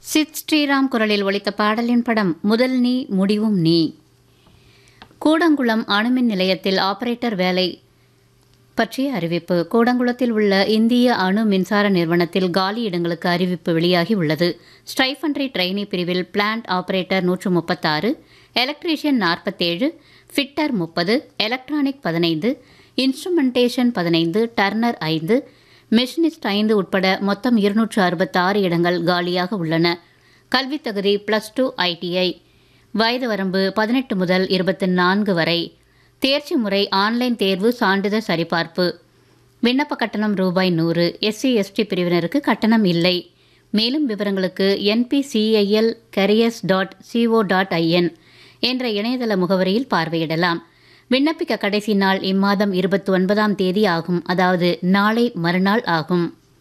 சித் ஸ்ரீராம் குரலில் ஒலித்த பாடலின் படம் முதல் நீ முடிவும் நீ கூடங்குளம் அணுமின் நிலையத்தில் ஆபரேட்டர் வேலை பற்றிய அறிவிப்பு கூடங்குளத்தில் உள்ள இந்திய அணு மின்சார நிறுவனத்தில் காலி இடங்களுக்கு அறிவிப்பு வெளியாகி உள்ளது ஸ்டைஃபன்ட்ரி ட்ரெயினி பிரிவில் பிளான்ட் ஆபரேட்டர் நூற்று முப்பத்தாறு எலக்ட்ரீஷியன் நாற்பத்தேழு ஃபிட்டர் முப்பது எலக்ட்ரானிக் பதினைந்து இன்ஸ்ட்ருமெண்டேஷன் பதினைந்து டர்னர் ஐந்து மெஷினிஸ்ட் ஐந்து உட்பட மொத்தம் இருநூற்று அறுபத்தாறு இடங்கள் காலியாக உள்ளன கல்வித் தகுதி ப்ளஸ் டூ ஐடிஐ வயது வரம்பு பதினெட்டு முதல் இருபத்தி நான்கு வரை தேர்ச்சி முறை ஆன்லைன் தேர்வு சான்றிதழ் சரிபார்ப்பு விண்ணப்ப கட்டணம் ரூபாய் நூறு எஸ்சி எஸ்டி பிரிவினருக்கு கட்டணம் இல்லை மேலும் விவரங்களுக்கு NPCIL careers dot CO dot IN என்ற இணையதள முகவரியில் பார்வையிடலாம் விண்ணப்பிக்க கடைசி நாள் இம்மாதம் இருபத்தி ஒன்பதாம் தேதி ஆகும் அதாவது நாளை மறுநாள் ஆகும்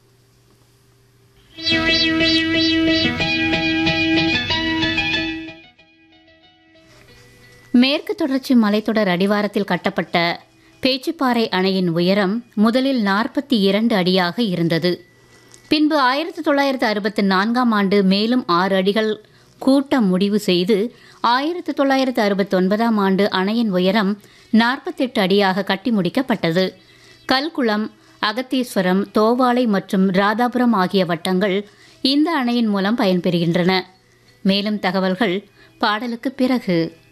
மேற்கு தொடர்ச்சி மலைத்தொடர் அடிவாரத்தில் கட்டப்பட்ட பேச்சுப்பாறை அணையின் உயரம் முதலில் நாற்பத்தி இரண்டு அடியாக இருந்தது பின்பு ஆயிரத்தி தொள்ளாயிரத்து அறுபத்தி நான்காம் ஆண்டு மேலும் ஆறு அடிகள் கூட்ட முடிவு செய்து ஆயிரத்தி தொள்ளாயிரத்து அறுபத்தி ஒன்பதாம் ஆண்டு அணையின் உயரம் நாற்பத்தெட்டு அடியாக கட்டி முடிக்கப்பட்டது கல்குளம் அகத்தீஸ்வரம் தோவாளை மற்றும் ராதாபுரம் ஆகிய வட்டங்கள் இந்த அணையின் மூலம் பயன்பெறுகின்றன மேலும் தகவல்கள் பாடலுக்கு பிறகு